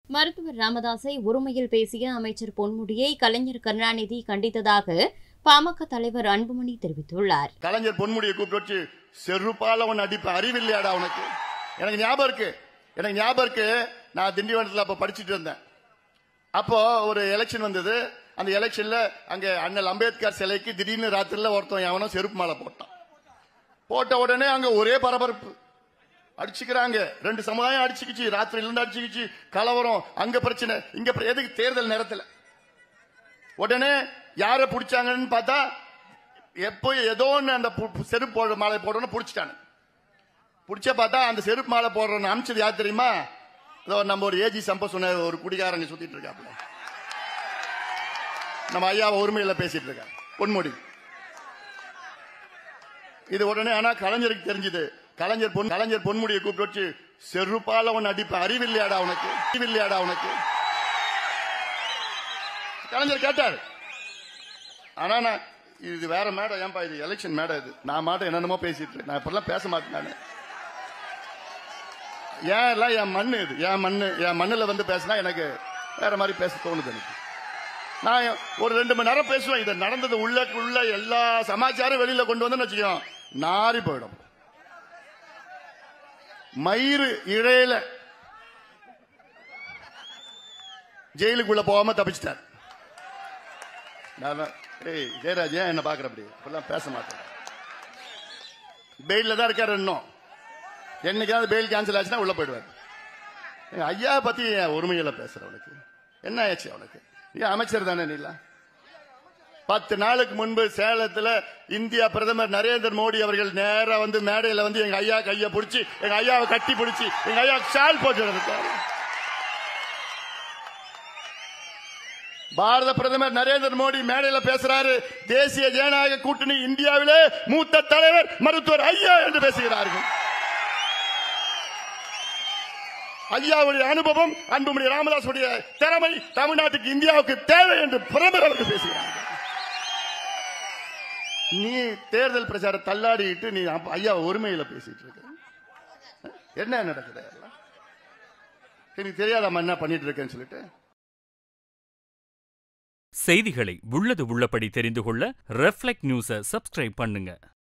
மருத்துவர் ராமதாஸை ஒருமையில் பேசிய அமைச்சர் பொன்முடியை கலைஞர் கருணாநிதி கண்டித்ததாக பாமக தலைவர் அன்புமணி தெரிவித்துள்ளார் கலைஞர் பொன்முடியை கூப்பிட்டு வச்சு செருப்பால உன் அடிப்ப அறிவில்லையாடா உனக்கு எனக்கு ஞாபகம் இருக்கு எனக்கு ஞாபகம் இருக்கு நான் திண்டிவனத்தில் அப்ப படிச்சுட்டு இருந்தேன் அப்போ ஒரு எலெக்ஷன் வந்தது அந்த எலெக்ஷன்ல அங்க அண்ணல் அம்பேத்கர் சிலைக்கு திடீர்னு ராத்திரில ஒருத்தன் எவனோ செருப்பு மாலை போட்டான் போட்ட உடனே அங்க ஒரே பரபரப்பு அடிச்சுக்கிறாங்க ரெண்டு சமுதாயம் அடிச்சுக்கிச்சு ராத்திரில இருந்து அடிச்சுக்கிச்சு கலவரம் அங்க பிரச்சனை இங்க பிர- எதுக்கு தேர்தல் நேரத்துல உடனே யார பிடிச்சாங்கன்னு பார்த்தா எப்போ ஏதோ ஒண்ணு அந்த பு- பு- செருப்பு போடுற மாலை போடுறோன்னு பிடிச்சிட்டானு பிடிச்ச பார்த்தா அந்த செருப்பு மாலை போடுறோன்னு அமிச்சது யார் தெரியுமா இதோ நம்ம ஒரு ஏஜி சம்ப சொன்ன ஒரு குடிகாரங்க சுத்திட்டு இருக்காப்புல நம்ம ஐயா ஒருமையில பேசிட்டு இருக்காங்க பொன்முடி இது உடனே ஆனா கலைஞருக்கு தெரிஞ்சது கலைஞர் பொன் கலைஞர் பொன்முடியை கூப்பிட்டு வச்சு செருப்பால உன் அடிப்ப அறிவில்லையாடா உனக்கு அறிவில்லையாடா உனக்கு கலைஞர் கேட்டார் ஆனா நான் இது வேற மேடம் ஏன்பா இது எலெக்ஷன் மேடம் இது நான் மாட்டம் என்னென்னமோ பேசிட்டு இருக்கேன் நான் இப்பெல்லாம் பேச மாட்டேன் நானு ஏன் எல்லாம் என் மண்ணு இது என் மண்ணு என் மண்ணுல வந்து பேசினா எனக்கு வேற மாதிரி பேச தோணுது எனக்கு நான் ஒரு ரெண்டு மணி நேரம் பேசுவேன் இது நடந்தது உள்ள உள்ள எல்லா சமாச்சாரம் வெளியில கொண்டு வந்து வச்சுக்கோ நாரி போயிடும் மயிறு இழையில ஜெயிலுக்குள்ள போகாம தப்பிச்சிட்டார் நான் தான், ஏய் ஜெயராஜ் ஏன் என்ன பாக்குற அப்படி இப்பெல்லாம் பேச மாட்டேன் பெயில்ல தான் இருக்காரு இன்னும் என்னைக்காவது பெயில் கேன்சல் ஆச்சுன்னா உள்ள போயிடுவார் எங்க ஐயா பத்தி ஏன் ஒருமையில பேசுற உனக்கு என்ன ஆச்சு அவனுக்கு ஏன் அமைச்சர் தானே நீல பத்து நாளுக்கு முன்பு சேலத்துல இந்தியா பிரதமர் நரேந்திர மோடி அவர்கள் நேரா வந்து மேடையில வந்து எங்க ஐயா கைய பிடிச்சி எங்க ஐயாவை கட்டி பிடிச்சி எங்க ஐயா ஷால் போட்டு இருக்காரு பாரத பிரதமர் நரேந்திர மோடி மேடையில பேசுறாரு தேசிய ஜனநாயக கூட்டணி இந்தியாவிலே மூத்த தலைவர் மருத்துவர் ஐயா என்று பேசுகிறார்கள் ஐயாவுடைய அனுபவம் அன்புமணி ராமதாசுடைய திறமை தமிழ்நாட்டுக்கு இந்தியாவுக்கு தேவை என்று பிரதமர் அவர்கள் பேசுகிறார்கள் நீ தேர்தல் பிரச்சார தள்ளாடிட்டு நீ அப்ப ஐயா ஒருமையில பேசிட்டு இருக்க என்ன நடக்குது எல்லாம் எனக்கு தெரியாதாம்மா என்ன பண்ணிட்டு இருக்கேன்னு சொல்லிட்டு செய்திகளை உள்ளது உள்ளபடி தெரிந்து கொள்ள ரெஃப்ளெக்ட் நியூஸை சப்ஸ்கிரைப் பண்ணுங்க